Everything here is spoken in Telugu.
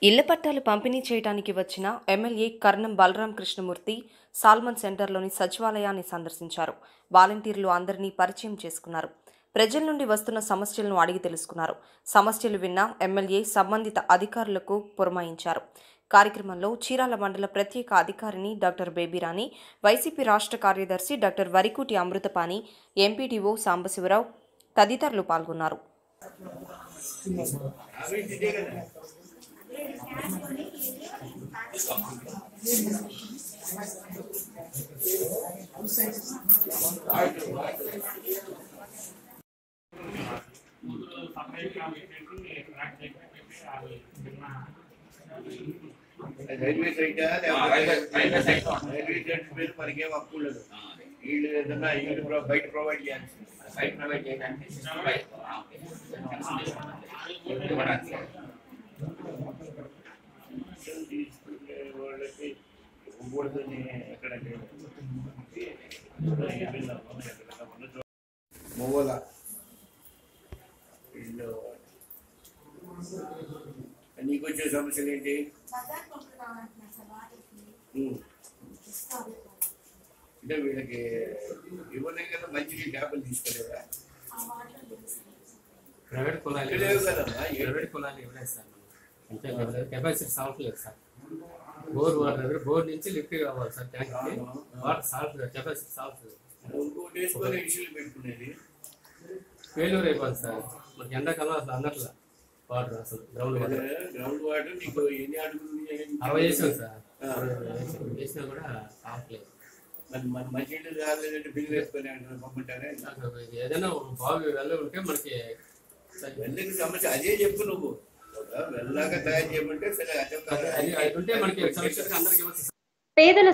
ఇళ్ల పట్టాలు పంపిణీ చేయడానికి వచ్చిన ఎమ్మెల్యే కర్ణం బలరాం కృష్ణమూర్తి సాల్మన్ సెంటర్లోని సచివాలయాన్ని సందర్శించారు వాలంటీర్లు అందరినీ పరిచయం చేసుకున్నారు ప్రజల నుండి వస్తున్న సమస్యలను అడిగి తెలుసుకున్నారు సమస్యలు విన్న ఎమ్మెల్యే సంబంధిత అధికారులకు పురమాయించారు కార్యక్రమంలో చీరాల మండల ప్రత్యేక అధికారిని డాక్టర్ బేబీరాణి వైసీపీ రాష్ట్ర కార్యదర్శి డాక్టర్ వరికుటి అమృతపాణి ఎంపీడీఓ సాంబశివరావు తదితరులు పాల్గొన్నారు railway site railway- railway site. Railway site మీద మనకేం హక్కు ఉండదు వీళ్ళు ఏదన్నా వీళ్ళు ప్రొ- బయట ప్రొవైడ్ చేయాలి సైట్ ప్రొవైడ్ చేయడానికి సిస్టమ్ బయట ఇవ్వడానికి తీసుకునే వాళ్ళకి ఇవ్వకూడదని ఎక్కడ లేదు. మువ్వల వీళ్ళు నీకు వచ్చే సమస్యలు ఏంటి బజార్ కొంటున్నామంటున్నారు సార్ వాటికి ఉమ్. ఇస్తాను అంటే వీళ్ళకి ఇవ్వలే కదా మంచి ట్యాబ్లు తీసుకోలేదా ఆ వాటర్ తెలుసు ప్రైవేట్ కులాలు ఇక్కడ లేవు కదమ్మా ప్రైవేట్ కులాలు ఇవ్వలేదు సార్ మనం అంతే కెపాసిటీ సాల్ట్ లేదు సార్ బోర్ వాటర్ దగ్గర బోర్ నుంచి లిఫ్ట్ కావాలి సార్ ట్యాంక్ కి వాటర్ సాల్ట్ కెపాసిటీ సాల్ట్ ఇంకోటి వేసుకొని ఇష్యూలు పెట్టుకునేది ఫెయిల్యూర్ అయిపోయింది సార్ మనకి ఎండాకాలం అసలు అందట్లా వాటర్ అసలు గ్రౌండ్ వాటర్ గ్రౌండ్ వాటర్ నీకు ఎన్ని అడుగులు ఉన్నాయి? అరవై వేసాం సార్ ఆ. అరవై వేసాం. వేసినా కూడా కావట్లేదు మరి మన మంచి ఇల్లు కాలేదంటే బిల్లు వేసుకొని అంటున్నారు పంపంటారా నాకు ఏదైనా ఒక బావి వెళ్ళ ఉంటే మనకి వెళ్ళకి సమస్య అదే చెప్పు నువ్వు ఒక వెళ్ళాక తయారు చేయమంటే సరే అదే అది అది ఉంటే మనకి సంక్షేమ అందరికి ఇవ్వచ్చు పేదల